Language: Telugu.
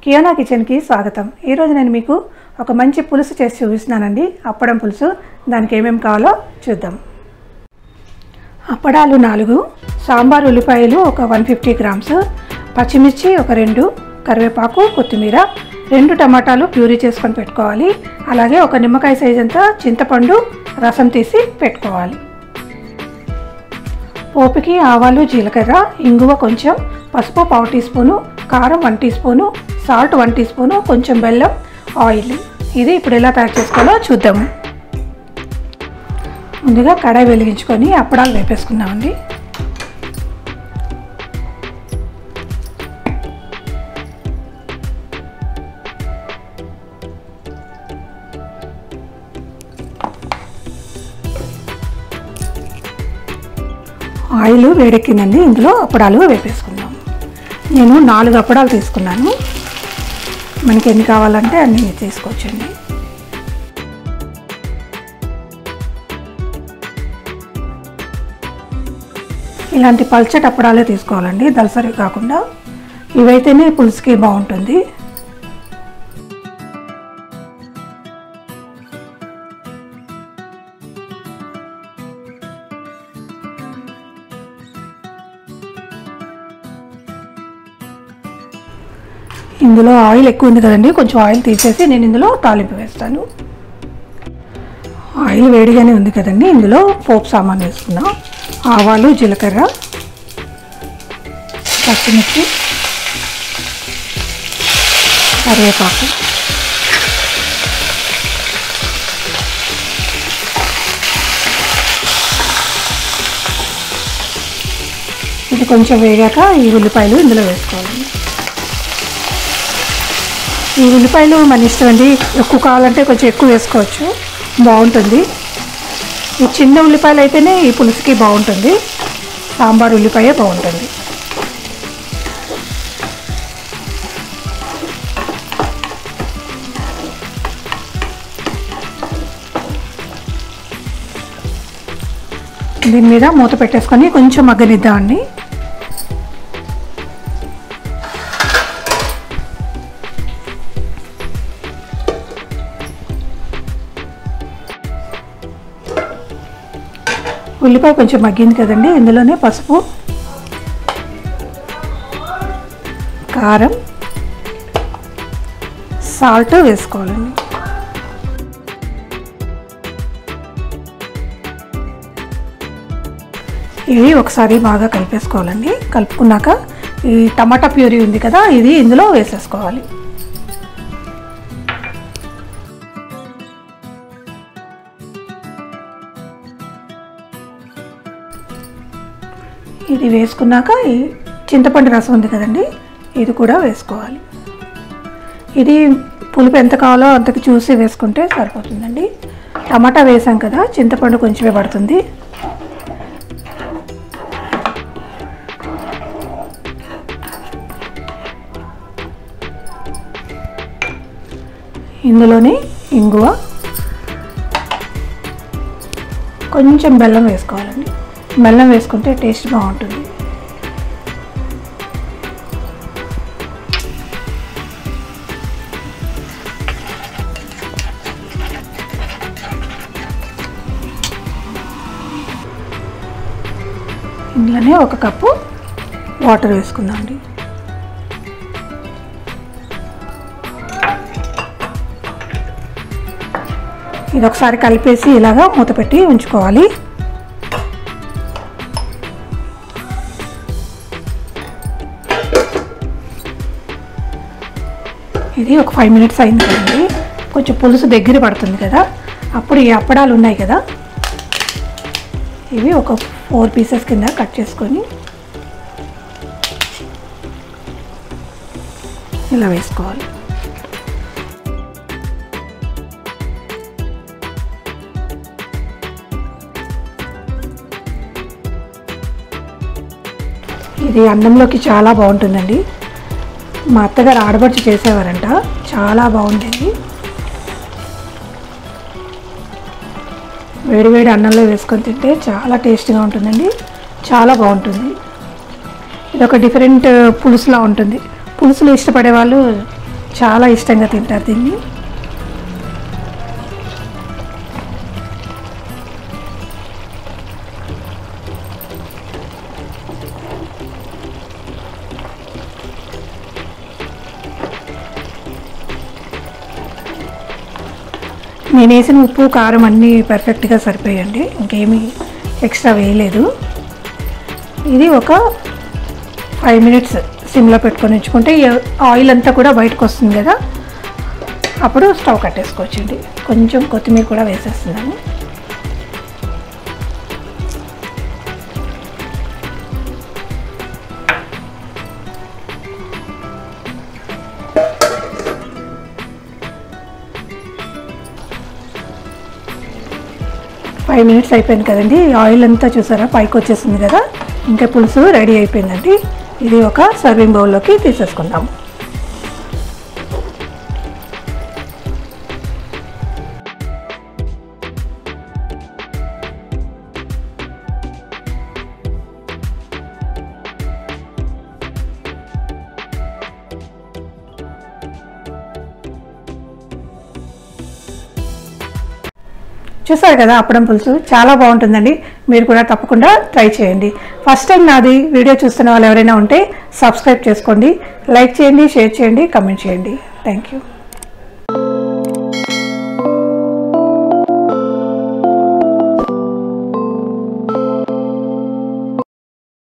కియోనా కిచెన్కి స్వాగతం ఈరోజు నేను మీకు ఒక మంచి పులుసు చేసి చూపిస్తున్నానండి అప్పడం పులుసు దానికి ఏమేమి కావాలో చూద్దాం అప్పడాలు నాలుగు సాంబార్ ఉల్లిపాయలు ఒక వన్ ఫిఫ్టీ గ్రామ్స్ పచ్చిమిర్చి ఒక రెండు కరివేపాకు కొత్తిమీర రెండు టమాటాలు ప్యూరీ చేసుకొని పెట్టుకోవాలి అలాగే ఒక నిమ్మకాయ సైజ్ అంతా చింతపండు రసం తీసి పెట్టుకోవాలి పోపుకి ఆవాలు జీలకర్ర ఇంగువ కొంచెం పసుపు పావు టీ స్పూను కారం one teaspoon salt one teaspoon కొంచెం బెల్లం ఆయిల్ ఇది ఇప్పుడు ఎలా తయారు చేసుకోవాలో చూద్దాము ముందుగా కడాయి వెలిగించుకొని అప్పడాలు వేపేసుకున్నామండి ఆయిల్ వేడెక్కిందండి ఇందులో అప్పడాలు వేపేసుకుందాం నేను నాలుగు అప్పడాలు తీసుకున్నాను మనకి ఎన్ని కావాలంటే అన్ని తీసుకోవచ్చండి ఇలాంటి పల్చటి అప్పడాలే తీసుకోవాలండి దలసరి కాకుండా ఇవైతేనే పులుసుకి బాగుంటుంది ఇందులో ఆయిల్ ఎక్కువ ఉంది కదండి కొంచెం ఆయిల్ తీసేసి నేను ఇందులో తాలింపు వేస్తాను ఆయిల్ వేడిగానే ఉంది కదండి ఇందులో పోపు సామాన్ వేసుకున్నాం ఆవాలు జీలకర్ర పచ్చిమిర్చి కరివేపాకు ఇది కొంచెం వేగాక ఈ ఉల్లిపాయలు ఇందులో వేసుకోవాలి ఈ ఉల్లిపాయలు మన ఇష్టం అండి ఎక్కువ కావాలంటే కొంచెం ఎక్కువ వేసుకోవచ్చు బాగుంటుంది ఈ చిన్న ఉల్లిపాయలు అయితేనే ఈ పులుసుకి బాగుంటుంది సాంబార్ ఉల్లిపాయ బాగుంటుంది దీని మీద మూత పెట్టేసుకొని కొంచెం మగ్గనిద్దామండి ఉల్లిపాయ కొంచెం మగ్గింది కదండి ఇందులోనే పసుపు కారం సాల్ట్ వేసుకోవాలండి ఇవి ఒకసారి బాగా కలిపేసుకోవాలండి కలుపుకున్నాక ఈ టమాటా ప్యూరీ ఉంది కదా ఇది ఇందులో వేసేసుకోవాలి ఇది వేసుకున్నాక ఈ చింతపండు రసం ఉంది కదండి ఇది కూడా వేసుకోవాలి ఇది పులుపు ఎంత కావాలో అంతకు చూసి వేసుకుంటే సరిపోతుందండి టమాటా వేసాం కదా చింతపండు కొంచెమే పడుతుంది ఇందులోనే ఇంగువ కొంచెం బెల్లం వేసుకోవాలండి బెల్లం వేసుకుంటే టేస్ట్ బాగుంటుంది ఇందులోనే ఒక కప్పు వాటర్ వేసుకుందామండి ఇది ఒకసారి కలిపేసి ఇలాగా మూత పెట్టి ఉంచుకోవాలి ఇది ఒక ఫైవ్ మినిట్స్ అయింది కదండి కొంచెం పులుసు దగ్గర పడుతుంది కదా అప్పుడు ఈ అప్పడాలు ఉన్నాయి కదా ఇవి ఒక ఫోర్ పీసెస్ కింద కట్ చేసుకొని ఇలా వేసుకోవాలి ఇది అన్నంలోకి చాలా బాగుంటుందండి మా అత్తగారు ఆడబడుచు చేసేవారంట చాలా బాగుండేది వేడివేడి అన్నంలో వేసుకొని తింటే చాలా టేస్ట్గా ఉంటుందండి చాలా బాగుంటుంది ఇది ఒక డిఫరెంట్ పులుసులా ఉంటుంది పులుసులు ఇష్టపడే వాళ్ళు చాలా ఇష్టంగా తింటారు దీన్ని నేను వేసిన ఉప్పు కారం అన్నీ పర్ఫెక్ట్గా సరిపోయండి ఇంకేమీ ఎక్స్ట్రా వేయలేదు ఇది ఒక ఫైవ్ మినిట్స్ సిమ్లో పెట్టుకొని ఉంచుకుంటే ఈ ఆయిల్ అంతా కూడా బయటకు వస్తుంది కదా అప్పుడు స్టవ్ కట్టేసుకోవచ్చండి కొంచెం కొత్తిమీర కూడా వేసేస్తున్నాను ఫైవ్ మినిట్స్ అయిపోయింది కదండి ఈ ఆయిల్ అంతా చూసారా పైకి వచ్చేసింది కదా ఇంకా పులుసు రెడీ అయిపోయిందండి ఇది ఒక సర్వింగ్ బౌల్లోకి తీసేసుకుందాం చూసారు కదా అప్పడం పులుసు చాలా బాగుంటుందండి మీరు కూడా తప్పకుండా ట్రై చేయండి ఫస్ట్ టైం నాది వీడియో చూస్తున్న వాళ్ళు ఎవరైనా ఉంటే సబ్స్క్రైబ్ చేసుకోండి లైక్ చేయండి షేర్ చేయండి కమెంట్ చేయండి థ్యాంక్ యూ